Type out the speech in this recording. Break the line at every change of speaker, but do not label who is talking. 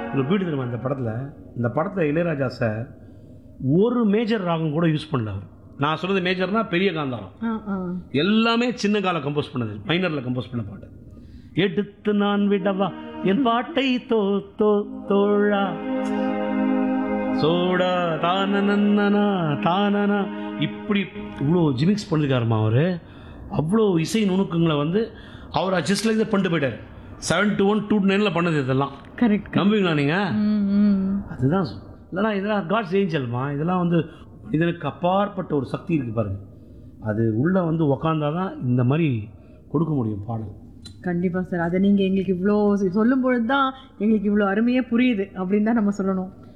ஒரு வீடு தெரியுமா இந்த படத்தில் இந்த படத்தில் இளையராஜா சார் ஒரு மேஜர் ராகம் கூட யூஸ் பண்ணல அவர் நான் சொல்றது மேஜர்னா பெரிய காந்தாரம்
ஆ ஆ
எல்லாமே சின்ன காலம் கம்போஸ் பண்ணது மைனரில் கம்போஸ் பண்ண பாட்டு எடுத்து நான் விடவா என் பாட்டை தோ தோ தோழா சோடா தானனன்னா தானனா இப்படி இவ்வளோ ஜிமிக்ஸ் பண்ணிருக்காருமா அவர் அவ்வளோ இசை நுணுக்கங்களை வந்து அவர் ஜஸ்ட் லைக் தான் பண்ணிட்டு போயிட்டார் செவன் டு ஒன் டூ நைனில் பண்ணது இதெல்லாம்
கரெக்ட்
நம்புவீங்களா நீங்கள்
ம் ம்
அதுதான் சொல் இல்லைனா இதெல்லாம் காட்ஸ் ஏஞ்சல்மா இதெல்லாம் வந்து இதற்கு அப்பாற்பட்ட ஒரு சக்தி இருக்குது பாருங்க அது உள்ளே வந்து உக்காந்தாதான் இந்த மாதிரி கொடுக்க முடியும் பாடல்
கண்டிப்பா சார் அதை நீங்க எங்களுக்கு இவ்வளோ சொல்லும் பொழுது தான் எங்களுக்கு இவ்வளோ அருமையே புரியுது அப்படின்னு தான் நம்ம சொல்லணும்